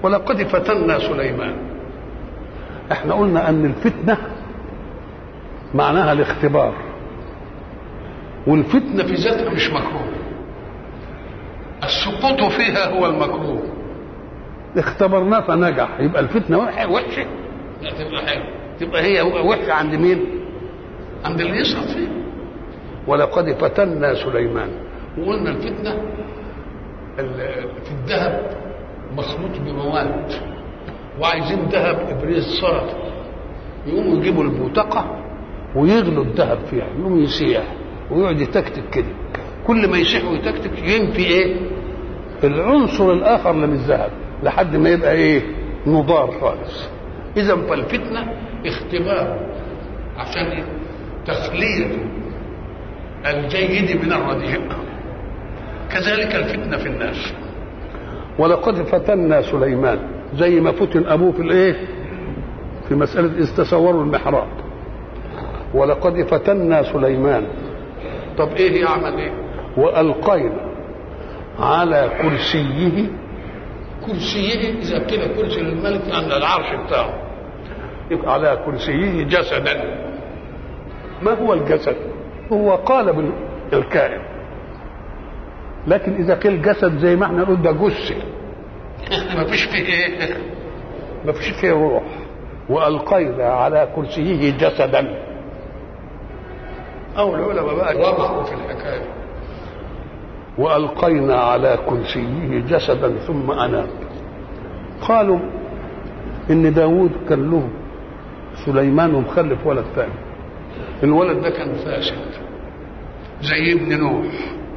ولقد فتنا سليمان احنا قلنا ان الفتنه معناها الاختبار والفتنه في ذاتها مش مكروه السقوط فيها هو المكروه اختبرناه فنجح يبقى الفتنه وحشه لا تبقى حلوه تبقى هي وحشه عند مين عند اللي يسقط فيه ولقد فتنا سليمان وقلنا الفتنه في الذهب مخلوط بمواد وعايزين ذهب ابريز صافي يقوموا يجيبوا البوتقه ويغلوا الذهب فيها يقوم يسيح ويقعد يتكتك كده كل ما يسيح ويتكتك ينفي ايه العنصر الاخر من الذهب لحد ما يبقى ايه نضار خالص اذا فالفتنه اختبار عشان إيه؟ تخليه الجيد من الرديء كذلك الفتنه في الناس ولقد فتنا سليمان زي ما فتن ابوه في الايه في مساله اذ تصوروا المحراب ولقد فتنا سليمان طب ايه يعمل ايه والقينا على كرسيه كرسيه اذا كده كرسي للملك يعني العرش بتاعه يبقى على كرسيه جسدا ما هو الجسد هو قالب الكائن لكن اذا قيل جسد زي ما احنا نقول ده جثه ما فيش فيه ايه ما فيش فيه روح والقينا على كرسيه جسدا او العلماء بقى رمحوا في الحكايه والقينا على كرسيه جسدا ثم اناب قالوا ان داود كان له سليمان ومخلف ولد ثاني الولد ده كان فاسد زي ابن نوح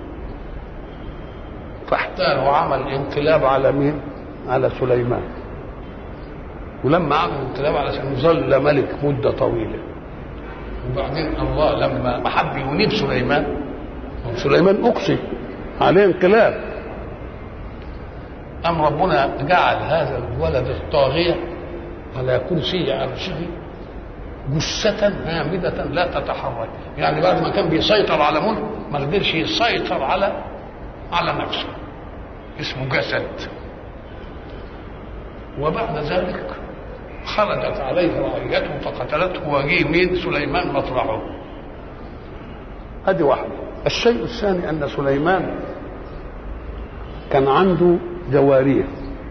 فاحتال وعمل انقلاب على مين على سليمان ولما عمل انقلاب على سليمان ظل ملك مده طويله وبعدين الله لما ما حب ينيب سليمان سليمان اقصي عليه انقلاب أم ربنا جعل هذا الولد الطاغية على كرسي عرشه جثة هامدة لا تتحرك يعني بعد ما كان بيسيطر على ملك ما قدرش يسيطر على على نفسه اسمه جسد وبعد ذلك خرجت عليه رعيته فقتلته وجيه مين سليمان مطرحه ادي واحده الشيء الثاني ان سليمان كان عنده جواريه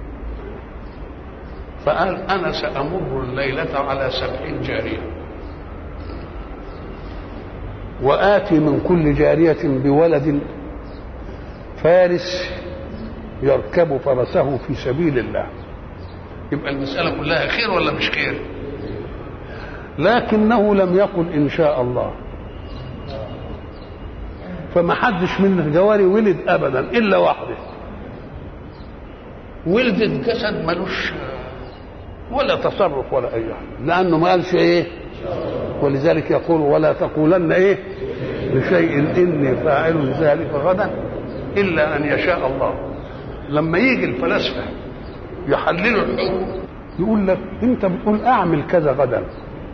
فقال انا سامر الليله على سبعين جاريه واتي من كل جاريه بولد فارس يركب فرسه في سبيل الله يبقى المساله كلها خير ولا مش خير لكنه لم يقل ان شاء الله فما حدش من الجواري ولد ابدا الا واحده ولدت جسد ملوش ولا تصرف ولا اي حاجه لانه ما قالش ايه ولذلك يقول ولا تقولن ايه لشيء اني فاعل ذلك غدا الا ان يشاء الله لما يجي الفلاسفه يحللوا الحكم يقول لك انت بتقول اعمل كذا غدا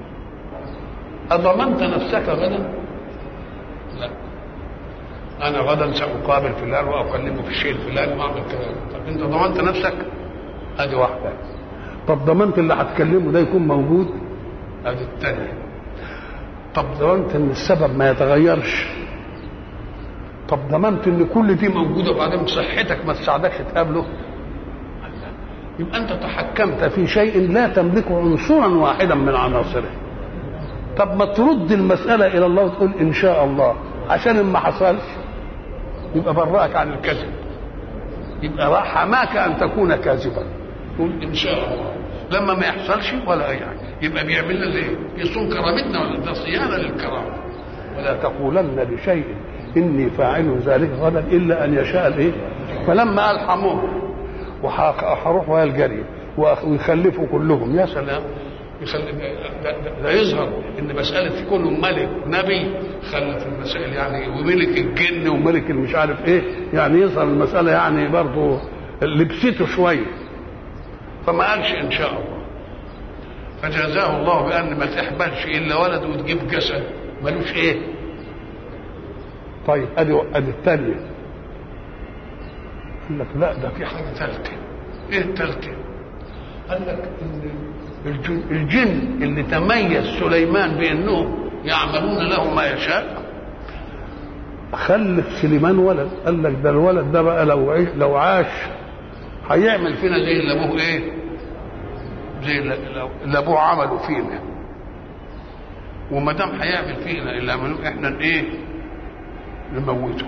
اضمنت نفسك غدا لا انا غدا ساقابل فلان واكلمه في الشيء الفلاني واعمل كذا طب انت ضمنت نفسك ادي واحده طب ضمنت اللي هتكلمه ده يكون موجود ادي الثانيه طب ضمنت ان السبب ما يتغيرش طب ضمنت ان كل دي موجوده وبعدين صحتك ما تساعدكش تقابله يبقى انت تحكمت في شيء لا تملكه عنصرا واحدا من عناصره طب ما ترد المساله الى الله وتقول ان شاء الله عشان ما حصلش يبقى برأك عن الكذب يبقى حماك ان تكون كاذبا قل ان شاء الله لما ما يحصلش ولا يعني يبقى بيعمل لنا ايه؟ يصون كرامتنا ولا ده صيانه للكرامه ولا تقولن لشيء اني فاعل ذلك غدا الا ان يشاء الايه؟ فلما قال حموه وهروح ويا الجري ويخلفوا كلهم يا سلام لا يظهر ان مساله كونه ملك نبي خلف المسائل يعني وملك الجن وملك المش عارف ايه يعني يظهر المساله يعني برضه لبسته شويه فما قالش ان شاء الله فجازاه الله بان ما تحبلش الا ولد وتجيب جسد ملوش ايه طيب ادي ادي الثانيه قال لك لا ده في حاجه ثالثه ايه الثالثه قال لك ان الجن, الجن اللي تميز سليمان بانهم يعملون له ما يشاء خلف سليمان ولد قال لك ده الولد ده بقى لو عيش لو عاش هيعمل فينا زي اللي ابوه ايه زي اللي ابوه عمله فينا وما دام هيعمل فينا اللي عملوه احنا ايه نموته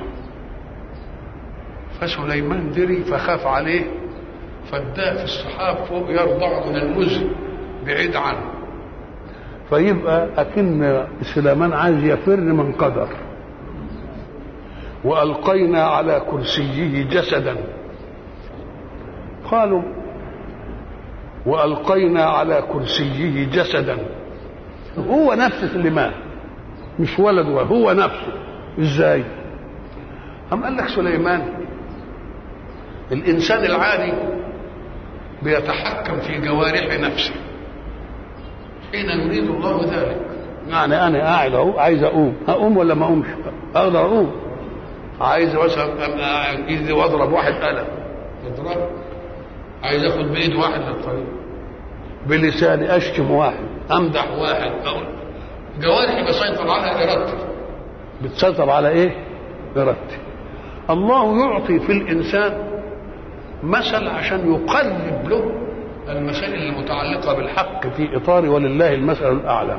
فسليمان دري فخاف عليه فاداه في السحاب فوق يرضع من المزن بعيد عنه فيبقى اكن سليمان عايز يفر من قدر والقينا على كرسيه جسدا قالوا والقينا على كرسيه جسدا هو نفس سليمان مش ولد هو نفسه ازاي أم قال لك سليمان الإنسان العادي بيتحكم في جوارح نفسه حين يريد الله ذلك يعني أنا قاعد أهو عايز أقوم أقوم ولا ما أقومش أقدر أقوم عايز مثلا إيدي وأضرب واحد قلم اضرب عايز آخد بإيد واحد للطريق بلساني أشتم واحد أمدح واحد أقول جوارحي بسيطر على إرادتي بتسيطر على إيه؟ إرادتي الله يعطي في الإنسان مثل عشان يقرب له المسائل المتعلقة بالحق في إطار ولله المثل الأعلى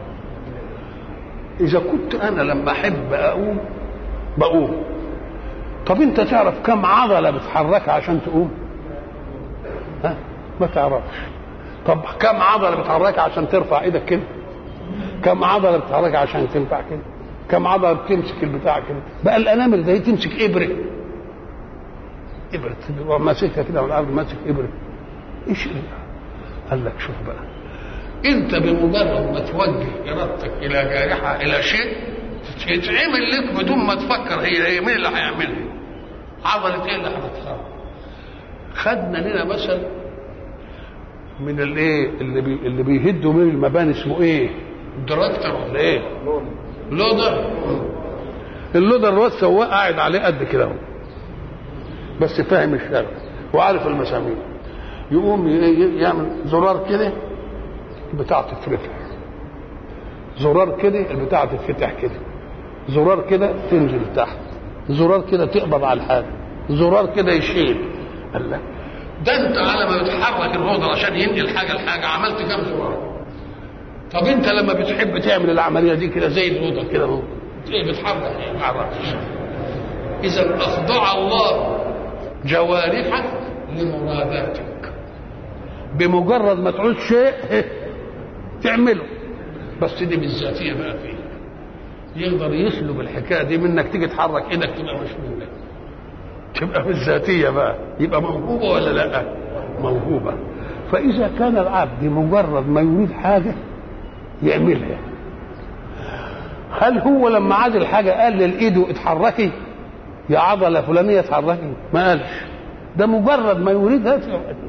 إذا كنت أنا لما أحب أقوم بقوم طب أنت تعرف كم عضلة بتحركها عشان تقوم؟ ها؟ ما تعرفش طب كم عضلة بتحركها عشان ترفع إيدك كده؟ كم عضلة بتحركها عشان تنفع كده؟ كم عضلة بتمسك البتاع كده؟ بقى الأنامل ده تمسك إبرة إبرة ماسكها كده على الأرض ماسك إبرة إيش إيه؟ قال لك شوف بقى أنت بمجرد ما توجه إرادتك إلى جارحة إلى شيء تتعمل لك بدون ما تفكر هي هي مين اللي هيعملها؟ عضلة إيه اللي هتتحرك؟ خدنا لنا مثل من الايه اللي بي اللي بيهدوا من المباني اسمه ايه؟ الدراكتر ولا ايه؟ لودر اللودر الواد سواق قاعد عليه قد كده اهو بس فاهم الشغل وعارف المسامير يقوم يعمل زرار كده البتاع تترفع زرار كده البتاع تتفتح كده زرار كده تنزل تحت زرار كده تقبض على الحاجه زرار كده يشيل قال لك ده انت على ما بتحرك الروضر عشان ينقل حاجه لحاجه عملت كام زرار طب انت لما بتحب تعمل العمليه دي كده زي الروضر كده ايه بتحرك ايه ما اعرفش اذا اخضع الله جوارحك لمراداتك بمجرد ما تعوز شيء تعمله بس دي بالذاتيه بقى فيه يقدر يسلب الحكايه دي منك تيجي تحرك ايدك تبقى مشلوله تبقى بالذاتيه بقى يبقى موهوبه ولا لا موهوبه فاذا كان العبد مجرد ما يريد حاجه يعملها هل هو لما عاد الحاجه قال لايده اتحركي يا عضله فلانيه اتحركي ما قالش ده مجرد ما يريدها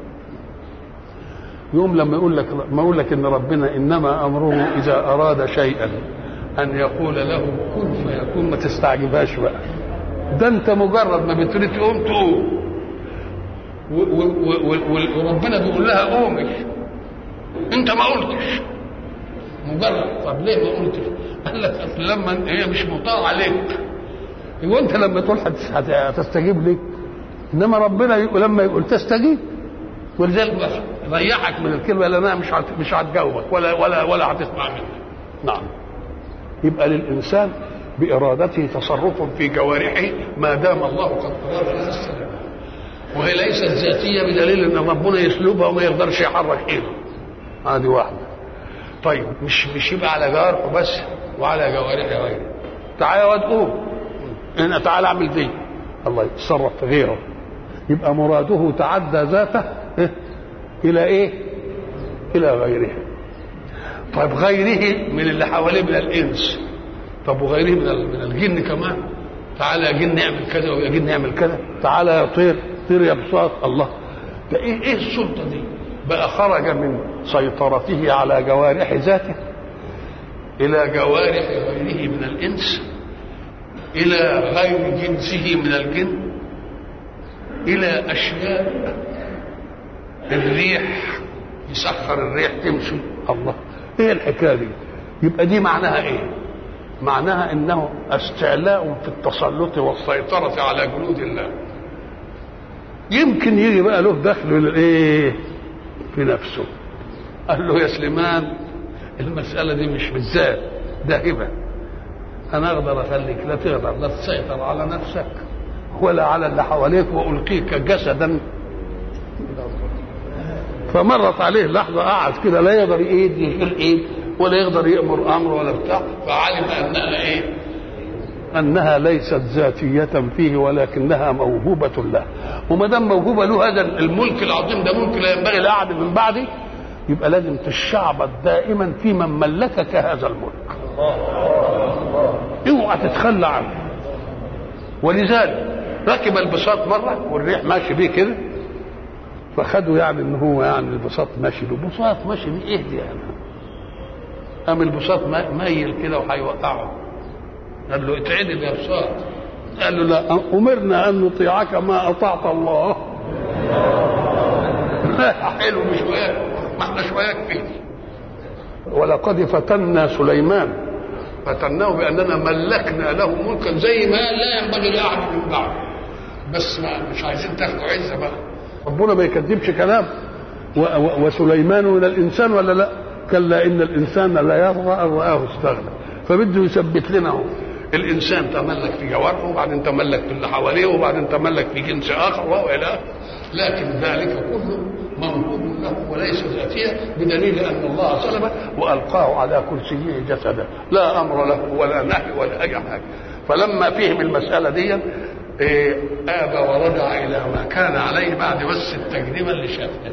يوم لما يقول لك ما يقول لك ان ربنا انما امره اذا اراد شيئا ان يقول له كن فيكون ما تستعجبهاش بقى ده انت مجرد ما بتريد تقوم تقوم وربنا بيقول لها قومي انت ما قلتش مجرد طب ليه ما قلتش؟ قال لك لما هي مش مطاع عليك هو انت لما تقول هتستجيب ليك انما ربنا يقول لما يقول تستجيب ولذلك ريحك من الكلمه لان انا مش مش هتجاوبك ولا ولا ولا هتسمع مني نعم يبقى للانسان بارادته تصرف في جوارحه ما دام الله قد اراد لها السلام وهي ليست ذاتيه بدليل ان ربنا يسلبها وما يقدرش يحرك ايده هذه واحده طيب مش مش يبقى على جوارحه بس وعلى جوارح غيره تعالى يا واد قوم هنا تعالى اعمل دي الله يتصرف في غيره يبقى مراده تعدى ذاته الى ايه الى غيره طيب غيره من اللي حواليه من الانس طب وغيره من من الجن كمان تعالى يا جن نعمل كذا ويا جن نعمل كذا تعالى يا طير طير يا بساط الله ده ايه ايه السلطه دي بقى خرج من سيطرته على جوارح ذاته الى جوارح غيره من الانس الى غير جنسه من الجن الى اشياء الريح يسخر الريح تمشي الله ايه الحكايه دي يبقى دي معناها ايه معناها انه استعلاء في التسلط والسيطره على جنود الله يمكن يجي بقى له دخل ايه في نفسه قال له يا سليمان المساله دي مش بالذات ده هبه انا اقدر اخليك لا تقدر لا تسيطر على نفسك ولا على اللي حواليك والقيك جسدا فمرت عليه لحظه قعد كده لا يقدر ايد يشيل ايد ولا يقدر يامر امر ولا بتاع فعلم انها ايه انها ليست ذاتيه فيه ولكنها موهوبه له وما دام موهوبه له هذا الملك العظيم ده ملك لا ينبغي لاحد من بعده يبقى لازم تشعبط دائما في من ملكك هذا الملك اوعى تتخلى عنه ولذلك ركب البساط مره والريح ماشي بيه كده فخدوا يعني ان هو يعني البساط ماشي له بساط ماشي بيه ايه دي يعني قام البساط ميل كده وهيوقعه قال له اتعدل يا بساط قال له لا امرنا ان نطيعك ما اطعت الله حلو مش وياك ما احنا شوياك فيه ولقد فتنا سليمان فتناه باننا ملكنا له ملكا زي ما لا ينبغي لاحد من بعده بس ما مش عايزين تاخدوا عزه بقى ربنا ما يكذبش كلام و و وسليمان من الانسان ولا لا كلا ان الانسان لا يرضى ان راه استغنى فبده يثبت لنا هو الانسان تملك في جوارحه وبعدين تملك في اللي حواليه وبعدين تملك في جنس اخر والى لكن ذلك كله موهوب له وليس ذاتيا بدليل ان الله سلبه والقاه على كرسيه جسدا لا امر له ولا نهي ولا اي حاجه فلما فهم المساله دي إيه ابى ورجع الى ما كان عليه بعد بس التجربه اللي شافها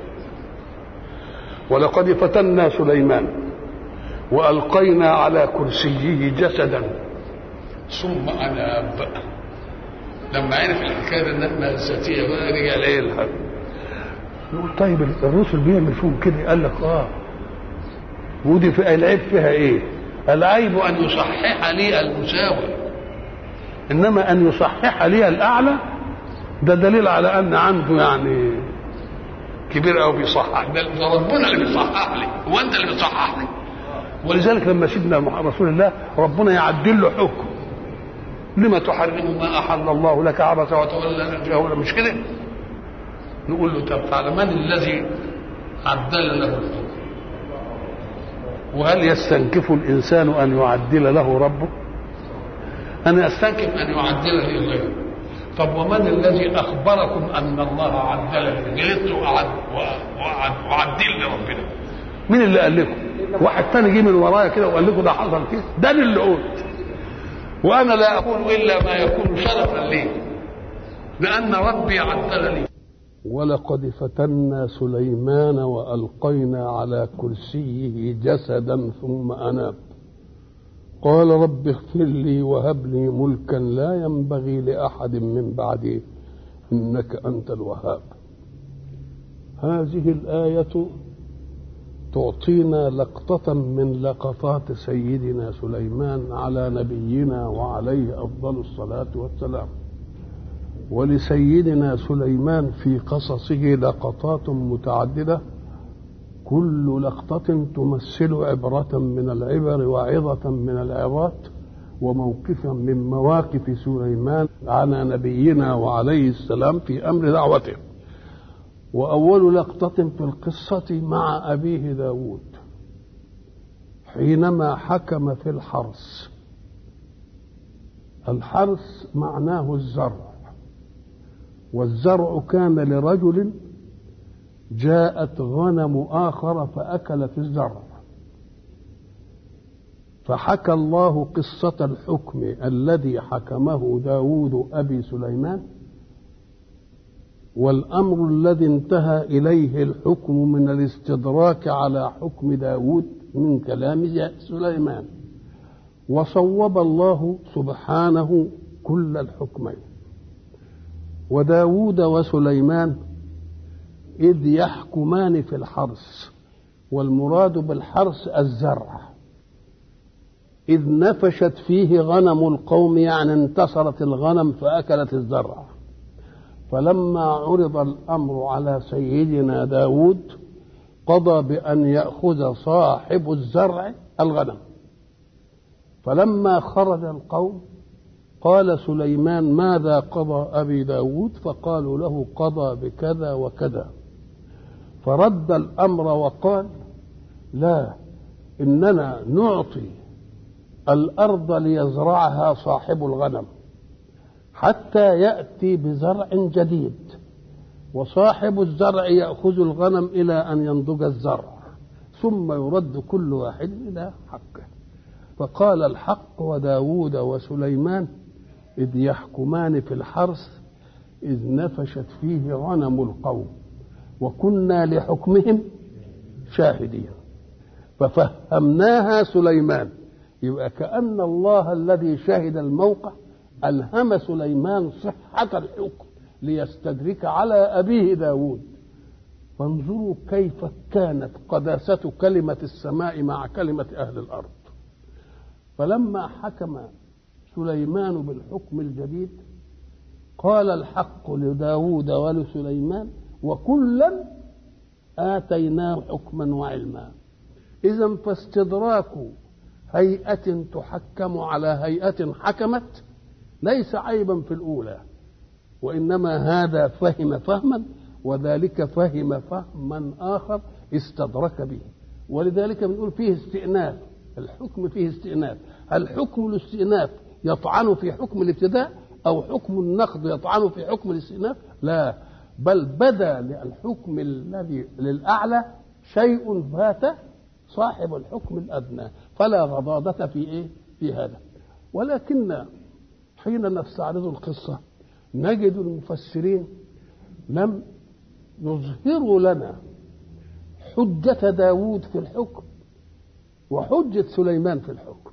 ولقد فتنا سليمان والقينا على كرسيه جسدا ثم اناب لما عرف الحكايه انها ذاتيه بقى رجع لايه الحق نقول طيب الرسل بيعمل فيهم كده قال لك اه ودي في العيب فيها ايه العيب ان يصحح لي المساوي انما ان يصحح لي الاعلى ده دليل على ان عنده يعني كبير قوي بيصحح ده ربنا اللي بيصحح لي هو انت اللي بتصحح لي ولذلك لما سيدنا رسول الله ربنا يعدل له حكم لما تحرم ما احل الله لك عبس وتولى مش كده نقول له طب تعالى من الذي عدل له الحكم وهل يستنكف الانسان ان يعدل له ربه انا استنكف ان يعدل لي غيره طب ومن الذي اخبركم ان الله عدل لي جلست وقعد وعدل لي ربنا مين اللي قال لكم واحد تاني جه من ورايا كده وقال لكم ده حصل كده ده أنا اللي قلت وانا لا اقول الا ما يكون شرفا لي لان ربي عدل لي ولقد فتنا سليمان والقينا على كرسيه جسدا ثم اناب قال رب اغفر لي وهب لي ملكا لا ينبغي لاحد من بعدي انك انت الوهاب هذه الايه تعطينا لقطه من لقطات سيدنا سليمان على نبينا وعليه افضل الصلاه والسلام ولسيدنا سليمان في قصصه لقطات متعدده كل لقطة تمثل عبرة من العبر وعظة من العظات وموقفا من مواقف سليمان على نبينا وعليه السلام في أمر دعوته وأول لقطة في القصة مع أبيه داود حينما حكم في الحرث الحرث معناه الزرع والزرع كان لرجل جاءت غنم آخر فأكلت الزرع فحكى الله قصة الحكم الذي حكمه داود أبي سليمان والأمر الذي انتهى إليه الحكم من الاستدراك على حكم داود من كلام سليمان وصوب الله سبحانه كل الحكمين وداود وسليمان إذ يحكمان في الحرث والمراد بالحرث الزرع إذ نفشت فيه غنم القوم يعني انتصرت الغنم فأكلت الزرع فلما عرض الأمر على سيدنا داود قضى بأن يأخذ صاحب الزرع الغنم فلما خرج القوم قال سليمان ماذا قضى أبي داود فقالوا له قضى بكذا وكذا فرد الأمر وقال لا إننا نعطي الأرض ليزرعها صاحب الغنم حتى يأتي بزرع جديد وصاحب الزرع يأخذ الغنم إلى أن ينضج الزرع ثم يرد كل واحد إلى حقه فقال الحق وداود وسليمان إذ يحكمان في الحرث إذ نفشت فيه غنم القوم وكنا لحكمهم شاهدين ففهمناها سليمان يبقى كأن الله الذي شهد الموقع ألهم سليمان صحة الحكم ليستدرك على أبيه داود فانظروا كيف كانت قداسة كلمة السماء مع كلمة أهل الأرض فلما حكم سليمان بالحكم الجديد قال الحق لداود ولسليمان وكلا آتيناه حكما وعلما إذا فاستدراك هيئة تحكم على هيئة حكمت ليس عيبا في الأولى وإنما هذا فهم فهما وذلك فهم فهما آخر استدرك به ولذلك بنقول فيه استئناف الحكم فيه استئناف هل حكم الاستئناف يطعن في حكم الابتداء أو حكم النقد يطعن في حكم الاستئناف لا بل بدا للحكم الذي للأعلى شيء فات صاحب الحكم الأدنى فلا غضاضة في إيه في هذا ولكن حين نستعرض القصة نجد المفسرين لم يظهروا لنا حجة داود في الحكم وحجة سليمان في الحكم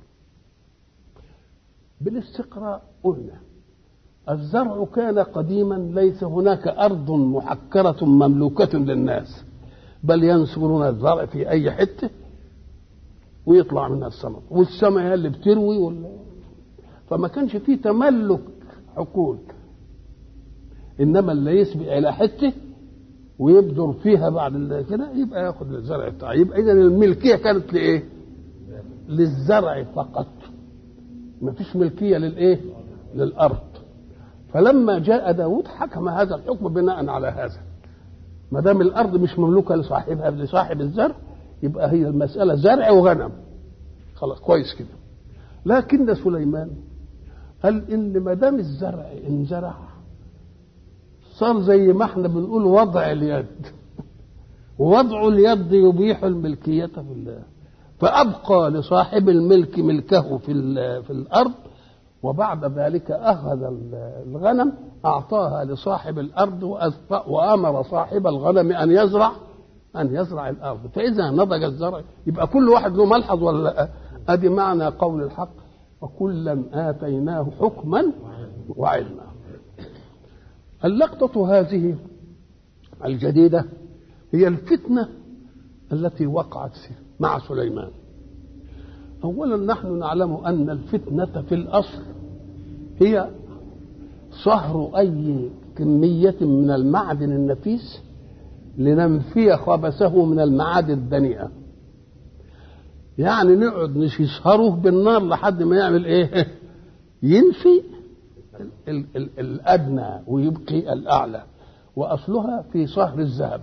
بالاستقراء قلنا الزرع كان قديما ليس هناك أرض محكرة مملوكة للناس بل ينسرون الزرع في أي حتة ويطلع منها الثمر والسماء هي اللي بتروي ولا فما كانش فيه تملك حقول انما اللي يسبق الى حته ويبذر فيها بعد كده يبقى ياخد الزرع بتاعه يبقى اذا الملكيه كانت لايه؟ للزرع فقط ما فيش ملكيه للايه؟ للارض فلما جاء داود حكم هذا الحكم بناء على هذا ما دام الارض مش مملوكه لصاحبها لصاحب الزرع يبقى هي المساله زرع وغنم خلاص كويس كده لكن سليمان قال ان ما دام الزرع انزرع صار زي ما احنا بنقول وضع اليد ووضع اليد يبيح الملكية في الله فأبقى لصاحب الملك ملكه في في الأرض وبعد ذلك أخذ الغنم أعطاها لصاحب الأرض وأمر صاحب الغنم أن يزرع أن يزرع الأرض فإذا نضج الزرع يبقى كل واحد له ملحظ ولا أدي معنى قول الحق وكلا آتيناه حكما وعلما اللقطة هذه الجديدة هي الفتنة التي وقعت مع سليمان أولا نحن نعلم أن الفتنة في الأصل هي صهر أي كمية من المعدن النفيس لننفي خبثه من المعادن الدنيئة يعني نقعد نسهره بالنار لحد ما يعمل ايه ينفي ال ال الادنى ويبقي الاعلى واصلها في صهر الذهب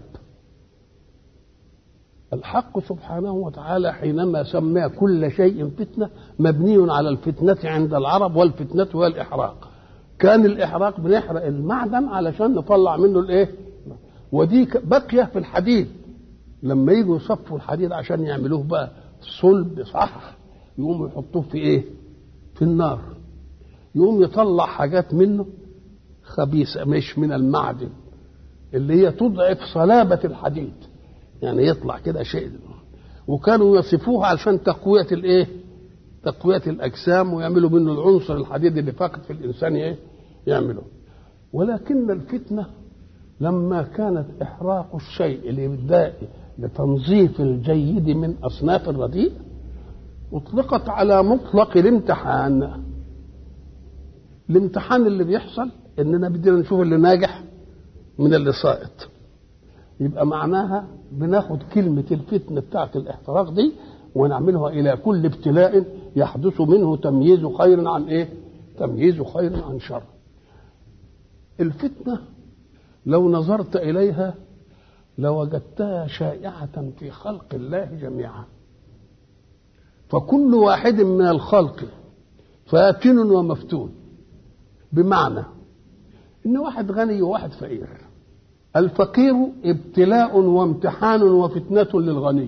الحق سبحانه وتعالى حينما سمى كل شيء فتنه مبني على الفتنه عند العرب والفتنه هو الاحراق كان الاحراق بنحرق المعدن علشان نطلع منه الايه ودي باقيه في الحديد لما يجوا يصفوا الحديد عشان يعملوه بقى صلب صح يقوموا يحطوه في ايه في النار يقوم يطلع حاجات منه خبيثة مش من المعدن اللي هي تضعف صلابة الحديد يعني يطلع كده شيء وكانوا يصفوها عشان تقوية الايه تقوية الأجسام ويعملوا منه العنصر الحديد اللي فقط في الإنسان ايه يعملوا ولكن الفتنة لما كانت إحراق الشيء لإبداء لتنظيف الجيد من أصناف الرديء أطلقت على مطلق الامتحان الامتحان اللي بيحصل اننا بدنا نشوف اللي ناجح من اللي ساقط يبقى معناها بناخد كلمة الفتنة بتاعت الاحتراق دي ونعملها إلى كل ابتلاء يحدث منه تمييز خير عن إيه؟ تمييز خير عن شر. الفتنة لو نظرت إليها لوجدتها شائعة في خلق الله جميعا. فكل واحد من الخلق فاتن ومفتون. بمعنى إن واحد غني وواحد فقير. الفقير ابتلاء وامتحان وفتنة للغني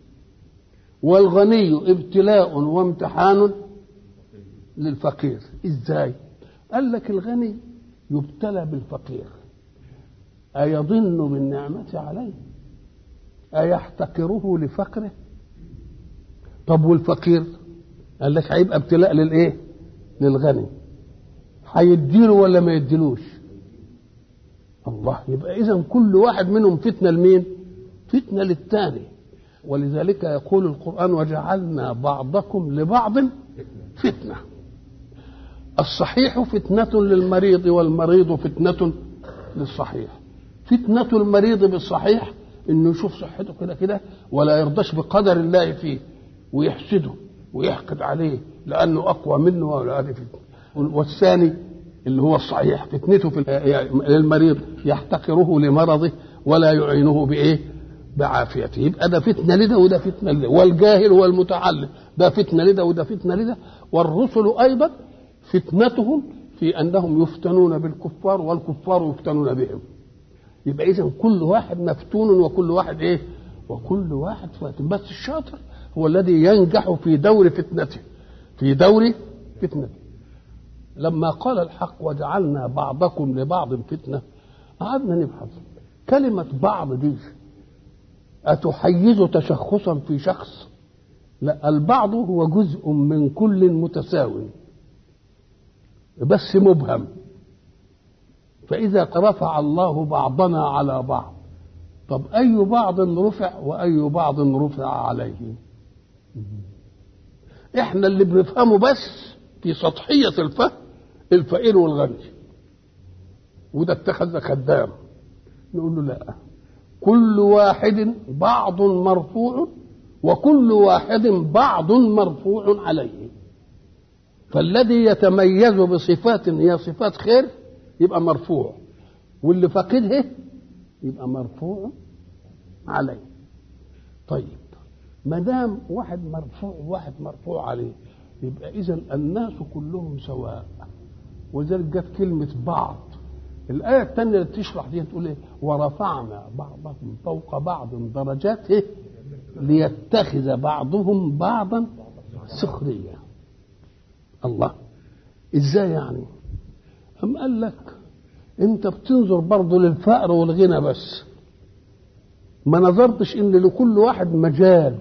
والغني ابتلاء وامتحان للفقير ازاي قال لك الغني يبتلى بالفقير أيظن بالنعمة عليه أيحتقره لفقره طب والفقير قال لك هيبقى ابتلاء للايه للغني هيديله ولا ما يديلوش الله يبقى اذا كل واحد منهم فتنه لمين فتنه للثاني ولذلك يقول القران وجعلنا بعضكم لبعض فتنه الصحيح فتنه للمريض والمريض فتنه للصحيح فتنه المريض بالصحيح انه يشوف صحته كده كده ولا يرضاش بقدر الله فيه ويحسده ويحقد عليه لانه اقوى منه ولا هذه فتنه والثاني اللي هو الصحيح فتنته في المريض يحتقره لمرضه ولا يعينه بايه؟ بعافيته يبقى ده فتنه لده وده فتنه لده والجاهل والمتعلم ده فتنه لده وده فتنه لده والرسل ايضا فتنتهم في انهم يفتنون بالكفار والكفار يفتنون بهم يبقى اذا كل واحد مفتون وكل واحد ايه؟ وكل واحد فاتن بس الشاطر هو الذي ينجح في دور فتنته في دور فتنته لما قال الحق وجعلنا بعضكم لبعض فتنه قعدنا نبحث كلمه بعض دي اتحيز تشخصا في شخص لا البعض هو جزء من كل متساو بس مبهم فاذا رفع الله بعضنا على بعض طب اي بعض رفع واي بعض رفع عليه احنا اللي بنفهمه بس في سطحيه الفهم الفقير والغني وده اتخذ خدام نقول له لا كل واحد بعض مرفوع وكل واحد بعض مرفوع عليه فالذي يتميز بصفات هي صفات خير يبقى مرفوع واللي فقدها يبقى مرفوع عليه طيب ما دام واحد مرفوع وواحد مرفوع عليه يبقى اذا الناس كلهم سواء ولذلك جت كلمة بعض الآية الثانية اللي تشرح دي تقول إيه؟ ورفعنا بعضهم فوق بعض درجات إيه؟ ليتخذ بعضهم بعضا سخرية الله إزاي يعني؟ أم قال لك أنت بتنظر برضه للفقر والغنى بس ما نظرتش إن لكل واحد مجال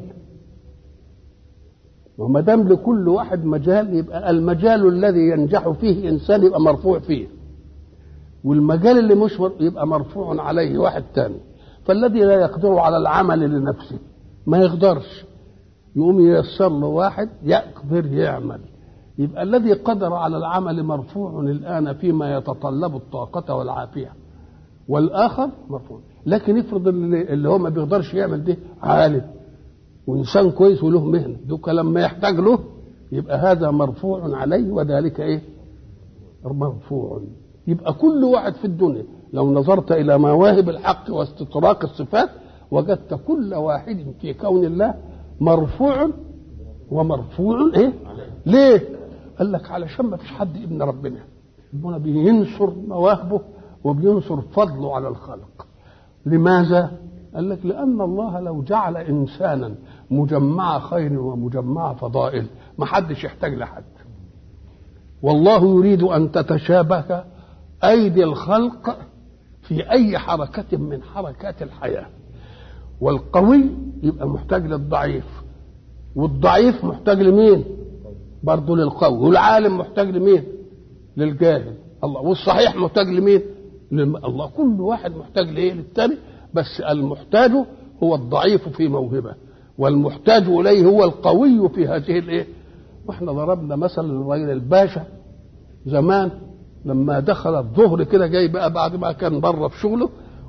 وما دام لكل واحد مجال يبقى المجال الذي ينجح فيه انسان يبقى مرفوع فيه والمجال اللي مش يبقى مرفوع عليه واحد تاني فالذي لا يقدر على العمل لنفسه ما يقدرش يقوم ييسر له واحد يقدر يعمل يبقى الذي قدر على العمل مرفوع الان فيما يتطلب الطاقه والعافيه والاخر مرفوع لكن افرض اللي هو ما بيقدرش يعمل ده عالم وانسان كويس وله مهنه دوك لما يحتاج له يبقى هذا مرفوع عليه وذلك ايه مرفوع يبقى كل واحد في الدنيا لو نظرت الى مواهب الحق واستطراق الصفات وجدت كل واحد في كون الله مرفوع ومرفوع ايه ليه قال لك علشان ما فيش حد ابن ربنا ربنا بينصر مواهبه وبينصر فضله على الخلق لماذا قال لك لأن الله لو جعل إنسانا مجمع خير ومجمع فضائل ما حدش يحتاج لحد والله يريد أن تتشابه أيدي الخلق في أي حركة من حركات الحياة والقوي يبقى محتاج للضعيف والضعيف محتاج لمين برضه للقوي والعالم محتاج لمين للجاهل الله والصحيح محتاج لمين للم... الله كل واحد محتاج لايه للتاني بس المحتاج هو الضعيف في موهبه والمحتاج اليه هو القوي في هذه الايه واحنا ضربنا مثلا الراجل الباشا زمان لما دخل الظهر كده جاي بقى بعد ما كان بره في شغله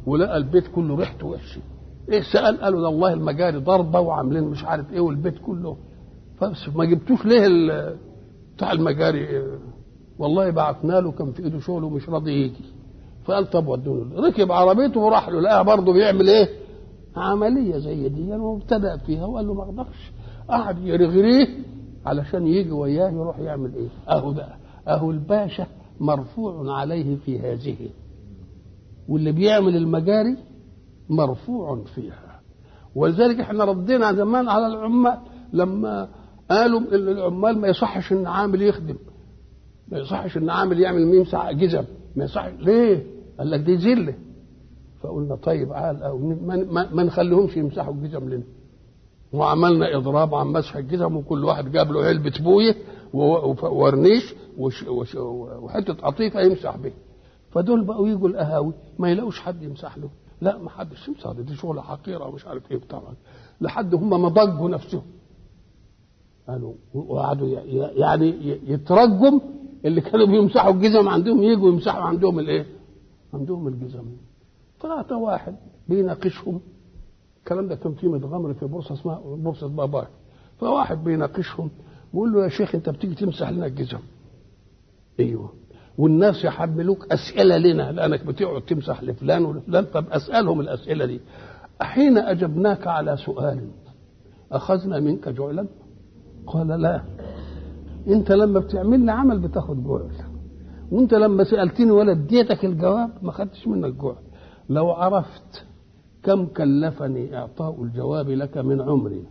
ولقى البيت كله ريحته وحشه ايه سال قالوا ده والله المجاري ضربه وعاملين مش عارف ايه والبيت كله بس ما جبتوش ليه ال- بتاع المجاري إيه؟ والله بعتنا له كان في ايده شغل ومش راضي يجي فقال طب ودوه له. ركب عربيته وراح له لقاها برضه بيعمل ايه عمليه زي دي وابتدأ فيها وقال له ما اقدرش قعد يرغريه علشان يجي وياه يروح يعمل ايه اهو بقى اهو الباشا مرفوع عليه في هذه واللي بيعمل المجاري مرفوع فيها ولذلك احنا ردينا زمان على العمال لما قالوا ان العمال ما يصحش ان عامل يخدم ما يصحش ان عامل يعمل يمسح جزم ما يصحش ليه؟ قال لك دي ذله فقلنا طيب عال أو ما, ما, ما نخليهمش يمسحوا الجزم لنا وعملنا اضراب عن مسح الجزم وكل واحد جاب له علبه بويه و- وف- ورنيش وش- وش- وحته قطيفه يمسح بيها فدول بقوا يجوا القهاوي ما يلاقوش حد يمسح له لا ما حدش يمسح ده دي شغله حقيره ومش عارف ايه بتاع لحد هم ما ضجوا نفسهم قالوا وقعدوا ي- ي- يعني ي- يترجم اللي كانوا بيمسحوا الجزم عندهم يجوا يمسحوا عندهم الايه؟ عندهم الجزم طلعت واحد بيناقشهم الكلام ده كان في متغمر في بورصه اسمها بورصه باباك فواحد بيناقشهم بيقول له يا شيخ انت بتيجي تمسح لنا الجزم ايوه والناس يحملوك اسئله لنا لانك بتقعد تمسح لفلان ولفلان طب اسالهم الاسئله دي حين اجبناك على سؤال اخذنا منك جعلا قال لا انت لما بتعمل لي عمل بتاخد جعل وانت لما سالتني ولا اديتك الجواب ما خدتش منك جعل لو عرفت كم كلفني اعطاء الجواب لك من عمري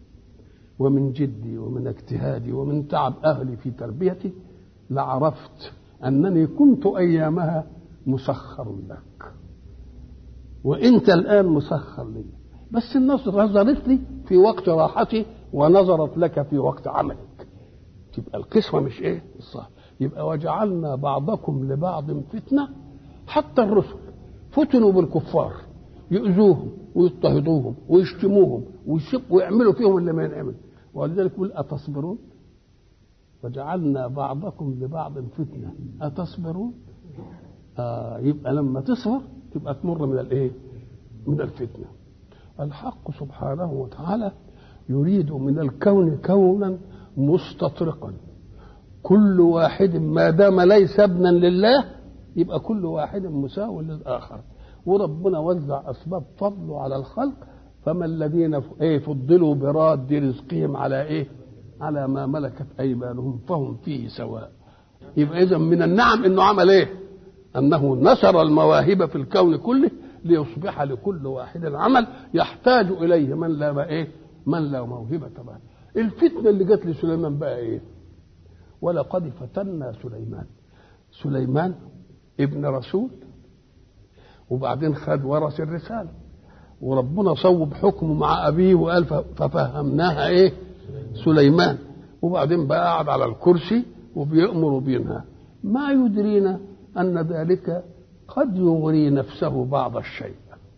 ومن جدي ومن اجتهادي ومن تعب اهلي في تربيتي لعرفت انني كنت ايامها مسخر لك وانت الان مسخر لي بس الناس نظرت لي في وقت راحتي ونظرت لك في وقت عملك تبقى القسمه مش ايه الصح يبقى وجعلنا بعضكم لبعض فتنه حتى الرسل فتنوا بالكفار يؤذوهم ويضطهدوهم ويشتموهم ويشب ويعملوا فيهم اللي ما ينعمل ولذلك يقول اتصبرون وجعلنا بعضكم لبعض فتنه اتصبرون آه يبقى لما تصبر تبقى تمر من الايه من الفتنه الحق سبحانه وتعالى يريد من الكون كونا مستطرقا كل واحد ما دام ليس ابنا لله يبقى كل واحد مساو للاخر وربنا وزع اسباب فضله على الخلق فما الذين ف- ايه فضلوا براد رزقهم على ايه على ما ملكت ايمانهم فهم فيه سواء يبقى اذا من النعم انه عمل ايه انه نشر المواهب في الكون كله ليصبح لكل واحد عمل يحتاج اليه من لا ايه من لا موهبه به الفتنه اللي جت لسليمان بقى ايه ولقد فتنا سليمان سليمان ابن رسول وبعدين خد ورث الرساله وربنا صوب حكمه مع ابيه وقال ف- ففهمناها ايه سليمان وبعدين بقى قاعد على الكرسي وبيأمر وبينهى ما يدرينا ان ذلك قد يغري نفسه بعض الشيء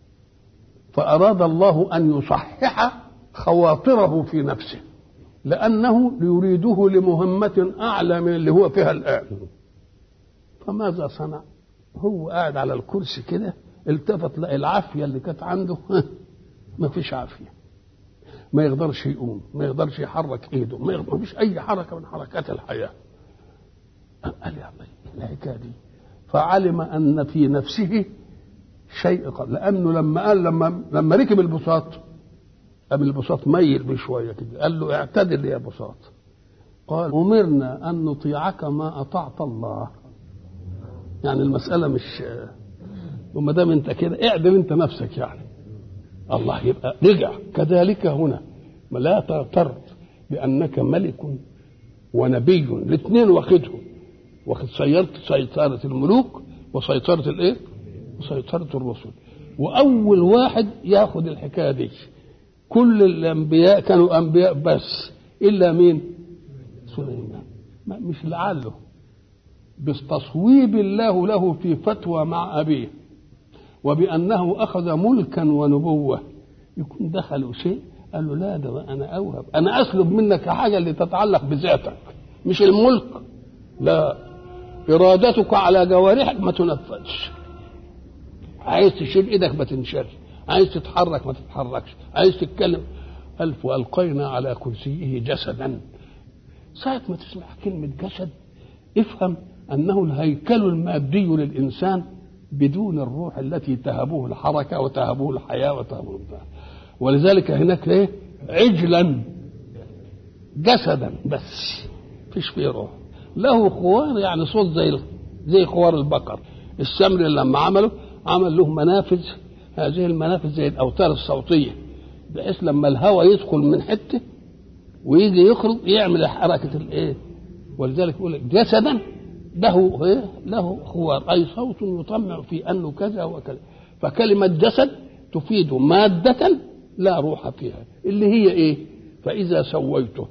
فأراد الله أن يصحح خواطره في نفسه لأنه يريده لمهمة أعلى من اللي هو فيها الآن فماذا صنع هو قاعد على الكرسي كده التفت لقى العافية اللي كانت عنده ما فيش عافية ما يقدرش يقوم ما يقدرش يحرك ايده ما يقدر فيش اي حركة من حركات الحياة قال يا الله الحكاية دي فعلم ان في نفسه شيء قال لانه لما قال لما لما ركب البساط قام البساط ميل بشويه كده قال له اعتدل يا بساط قال امرنا ان نطيعك ما اطعت الله يعني المساله مش وما دام انت كده اعدل انت نفسك يعني الله يبقى رجع كذلك هنا لا تغتر بانك ملك ونبي الاثنين واخدهم واخد سيطرة سيطرة الملوك وسيطرة الايه؟ وسيطرة الرسل وأول واحد ياخد الحكاية دي كل الأنبياء كانوا أنبياء بس إلا مين؟ سليمان ما- مش لعله بتصويب الله له في فتوى مع أبيه وبأنه أخذ ملكا ونبوة يكون دخلوا شيء قال له لا ده أنا أوهب أنا أسلب منك حاجة اللي تتعلق بذاتك مش الملك لا إرادتك على جوارحك ما تنفذش عايز تشيل ايدك ما تنشرش عايز تتحرك ما تتحركش عايز تتكلم ألف وألقينا على كرسيه جسدا ساعة ما تسمع كلمة جسد افهم أنه الهيكل المادي للإنسان بدون الروح التي تهبه الحركة وتهبه الحياة وتهبه البتاع ولذلك هناك ايه عجلا جسدا بس فيش فيه روح له خوار يعني صوت زي زي خوار البقر السمر لما عمله عمل له منافذ هذه المنافذ زي الاوتار الصوتيه بحيث لما الهواء يدخل من حته ويجي يخرج يعمل حركه الايه ولذلك يقول جسدا له إيه؟ له خوار اي صوت يطمع في انه كذا وكذا فكلمه جسد تفيد ماده لا روح فيها اللي هي ايه فاذا سويته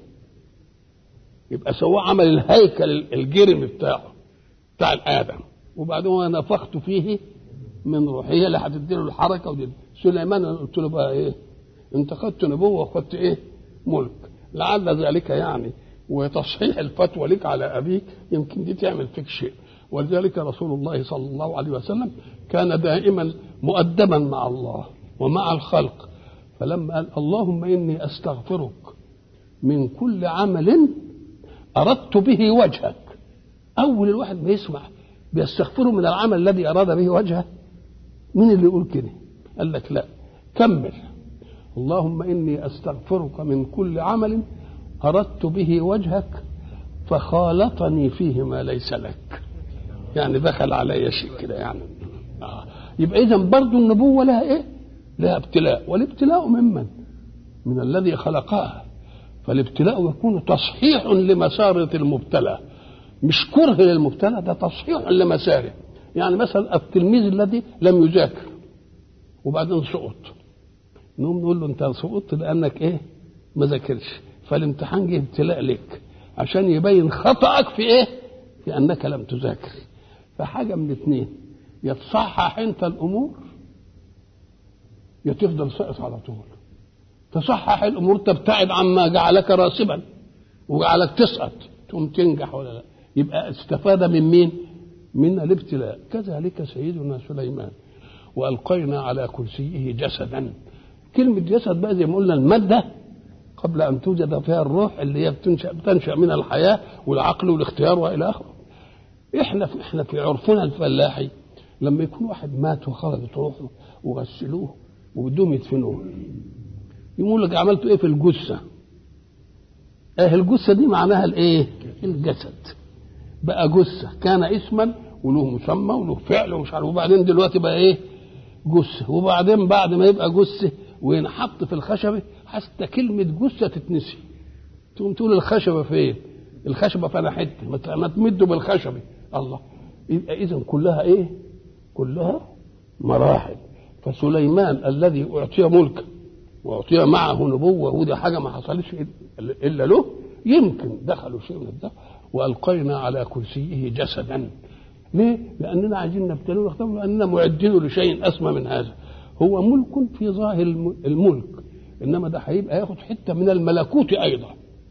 يبقى سواه عمل الهيكل الجرم بتاعه بتاع الادم وبعدين نفخت فيه من روحي هي اللي هتديله الحركه ودي سليمان أنا قلت له بقى ايه انت خدت نبوه وخدت ايه ملك لعل ذلك يعني وتصحيح الفتوى لك على ابيك يمكن دي تعمل فيك شيء ولذلك رسول الله صلى الله عليه وسلم كان دائما مؤدبا مع الله ومع الخلق فلما قال اللهم اني استغفرك من كل عمل اردت به وجهك اول الواحد ما يسمع بيستغفره من العمل الذي اراد به وجهه مين اللي يقول كده قال لك لا كمل اللهم اني استغفرك من كل عمل اردت به وجهك فخالطني فيه ما ليس لك يعني دخل علي شيء كده يعني آه. يبقى اذا برضه النبوه لها ايه لها ابتلاء والابتلاء ممن من الذي خلقها فالابتلاء يكون تصحيح لمسارة المبتلى مش كره للمبتلى ده تصحيح لمساره يعني مثلا التلميذ الذي لم يذاكر وبعدين سقط نقوم نقول له انت سقطت لانك ايه ما ذاكرش فالامتحان جه ابتلاء لك عشان يبين خطأك في ايه في انك لم تذاكر فحاجه من اثنين يا تصحح انت الامور يا تفضل ساقط على طول تصحح الامور تبتعد عما جعلك راسبا وجعلك تسقط تقوم تنجح ولا لا يبقى استفاد من مين من الابتلاء كذلك سيدنا سليمان والقينا على كرسيه جسدا كلمه جسد بقى زي ما قلنا الماده قبل ان توجد فيها الروح اللي هي بتنشا بتنشا من الحياه والعقل والاختيار والى اخره احنا في احنا في عرفنا الفلاحي لما يكون واحد مات وخرجت روحه وغسلوه وبدهم يدفنوه يقول لك عملتوا ايه في الجثه اه الجثه دي معناها الايه الجسد بقى جثه كان اسما وله مسمى وله فعل ومش عارف وبعدين دلوقتي بقى ايه جثه وبعدين بعد ما يبقى جثه وينحط في الخشبه حتى كلمه جثه تتنسي تقوم تقول الخشبه فين الخشبه فانا حته ما تمدوا بالخشبه الله يبقى اذا كلها ايه كلها مراحل فسليمان الذي اعطي ملكا واعطي معه نبوه ودي حاجه ما حصلتش الا له يمكن دخلوا شيء من الدخل والقينا على كرسيه جسدا ليه؟ لاننا عايزين نبتلوه ونختبره لاننا معدين لشيء اسمى من هذا هو ملك في ظاهر الملك انما ده هيبقى ياخد حته من الملكوت ايضا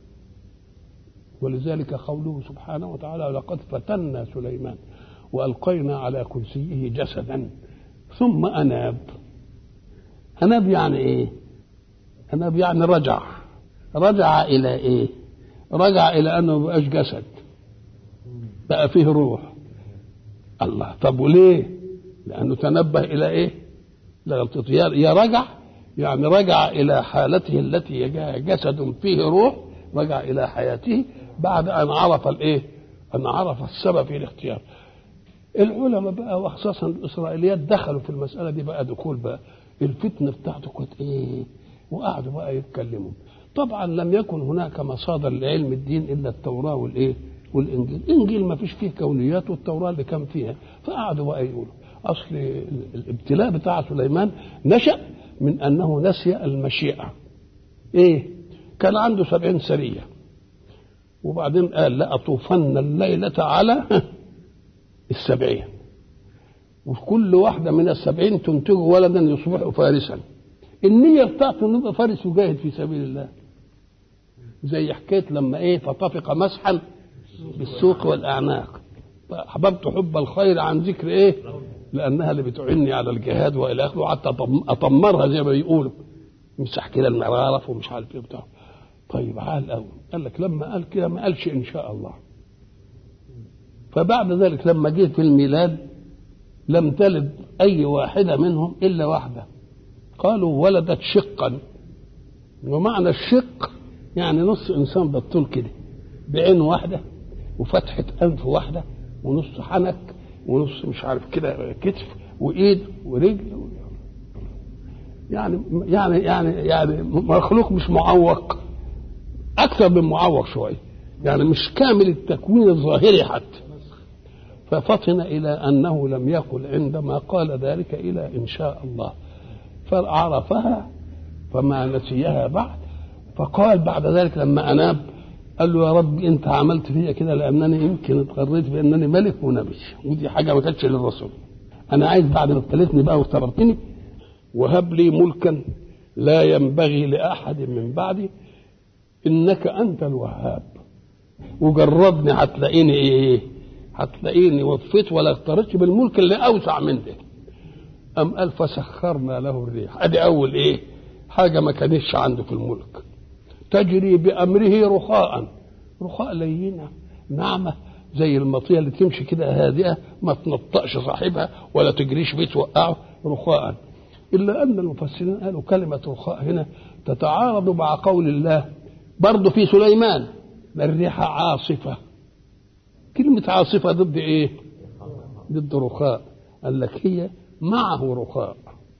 ولذلك قوله سبحانه وتعالى لقد فتنا سليمان والقينا على كرسيه جسدا ثم اناب اناب يعني ايه اناب يعني رجع رجع الى ايه رجع الى انه ما بقاش جسد بقى فيه روح الله طب وليه لانه تنبه الى ايه لغلطته يا رجع يعني رجع الى حالته التي جسد فيه روح رجع الى حياته بعد ان عرف الايه ان عرف السبب في الاختيار العلماء بقى وخصوصا الاسرائيليات دخلوا في المساله دي بقى دخول بقى الفتنه بتاعته كانت ايه وقعدوا بقى يتكلموا طبعا لم يكن هناك مصادر لعلم الدين الا التوراه والايه والانجيل الانجيل ما فيش فيه كونيات والتوراه اللي كان فيها فقعدوا بقى يقولوا اصل الابتلاء بتاع سليمان نشا من انه نسي المشيئه ايه كان عنده سبعين سريه وبعدين قال لأطوفن الليلة على السبعين وكل واحدة من السبعين تنتج ولدا يصبح فارسا النية بتاعته انه يبقى فارس وجاهد في سبيل الله زي حكاية لما ايه فطفق مسحا بالسوق والأعناق أحببت حب الخير عن ذكر ايه لانها اللي بتعني على الجهاد والى اخره وقعدت اطمرها زي ما بيقولوا امسح كده المعرف ومش عارف ايه بتاع طيب عال الاول قال لك لما قال كده ما قالش ان شاء الله فبعد ذلك لما جه في الميلاد لم تلد اي واحده منهم الا واحده قالوا ولدت شقا ومعنى الشق يعني نص انسان بالطول كده بعين واحده وفتحه انف واحده ونص حنك ونص مش عارف كده كتف وايد ورجل يعني يعني يعني يعني مخلوق مش معوق اكثر من معوق شويه يعني مش كامل التكوين الظاهري حتى ففطن الى انه لم يقل عندما قال ذلك الى ان شاء الله فعرفها فما نسيها بعد فقال بعد ذلك لما اناب قال له يا رب انت عملت فيا كده لانني يمكن اتغريت بانني ملك ونبي ودي حاجه ما كانتش للرسول انا عايز بعد ما ابتليتني بقى واختبرتني وهب لي ملكا لا ينبغي لاحد من بعدي انك انت الوهاب وجربني هتلاقيني ايه هتلاقيني وفيت ولا اخترتش بالملك اللي اوسع من ده ام قال فسخرنا له الريح ادي اول ايه حاجه ما كانتش عنده في الملك تجري بامره رخاء رخاء لينه ناعمه زي المطيه اللي تمشي كده هادئه ما تنطقش صاحبها ولا تجريش بيه توقعه رخاء الا ان المفسرين قالوا كلمه رخاء هنا تتعارض مع قول الله برضه في سليمان الريح عاصفه كلمه عاصفه ضد ايه ضد رخاء قال لك هي معه رخاء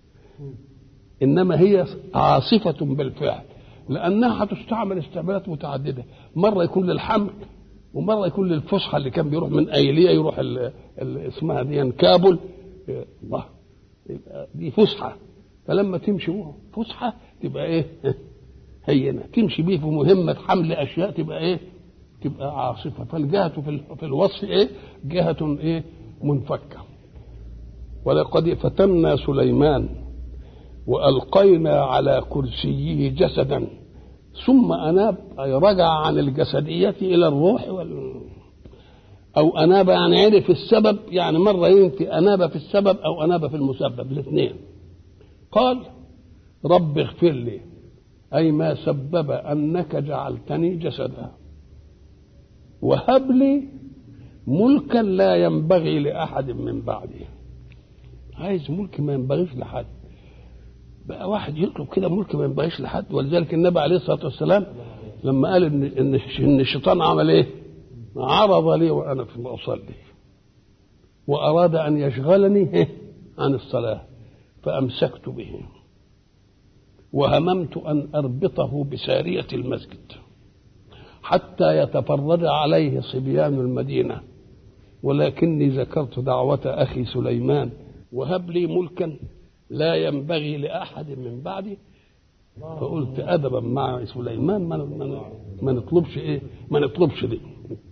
انما هي عاصفه بالفعل لانها هتستعمل استعمالات متعدده مره يكون للحمل ومره يكون للفسحه اللي كان بيروح من ايليا يروح ال ال اسمها دي كابل الله دي فسحه فلما تمشي فسحه تبقى ايه هينه تمشي بيه في مهمه حمل اشياء تبقى ايه تبقى عاصفه فالجهه في, في الوصف ايه جهه ايه منفكه ولقد فتنا سليمان والقينا على كرسيه جسدا ثم اناب اي رجع عن الجسديه الى الروح وال او اناب يعني عرف السبب يعني مره ينفي اناب في السبب او اناب في المسبب الاثنين قال رب اغفر لي اي ما سبب انك جعلتني جسدا وهب لي ملكا لا ينبغي لاحد من بعدي عايز ملك ما ينبغيش لحد بقى واحد يطلب كده ملك ما ينبغيش لحد ولذلك النبي عليه الصلاه والسلام لما قال ان ان ان الشيطان عمل ايه؟ عرض لي وانا في اصلي واراد ان يشغلني عن الصلاه فامسكت به وهممت ان اربطه بساريه المسجد حتى يتفرج عليه صبيان المدينه ولكني ذكرت دعوه اخي سليمان وهب لي ملكا لا ينبغي لاحد من بعدي فقلت ادبا مع سليمان ما, ما, ما نطلبش ايه ما نطلبش دي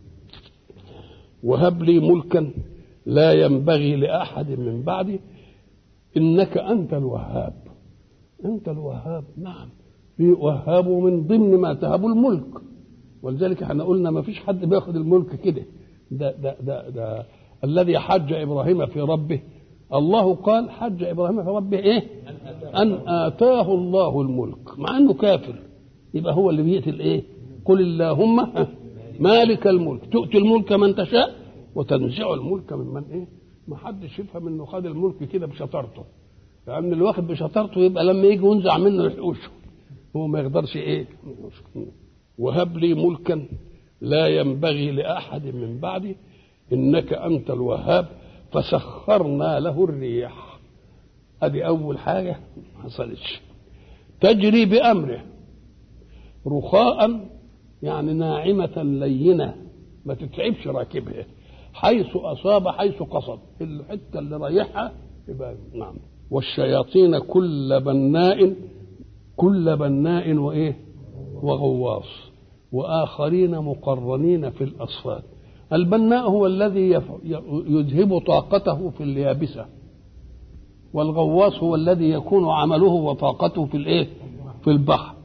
وهب لي ملكا لا ينبغي لاحد من بعدي انك انت الوهاب انت الوهاب نعم وهاب من ضمن ما تهب الملك ولذلك احنا قلنا ما فيش حد بياخد الملك كده ده ده ده, ده الذي حج ابراهيم في ربه الله قال حج ابراهيم في ربه ايه؟ ان اتاه الله الملك مع انه كافر يبقى هو اللي بيأتي الايه؟ قل اللهم مالك الملك تؤتي الملك من تشاء وتنزع الملك ممن ايه؟ ما حدش يفهم انه خد الملك كده بشطارته لان اللي واخد بشطارته يبقى لما يجي ينزع منه يحوشه هو ما يقدرش ايه؟ وهب لي ملكا لا ينبغي لاحد من بعدي انك انت الوهاب فسخرنا له الريح ادي اول حاجه ما حصلتش تجري بامره رخاء يعني ناعمه لينه ما تتعبش راكبها حيث اصاب حيث قصد الحته اللي رايحها يبقى نعم والشياطين كل بناء كل بناء وايه وغواص واخرين مقرنين في الاصفاد البناء هو الذي يذهب طاقته في اليابسة والغواص هو الذي يكون عمله وطاقته في الايه في البحر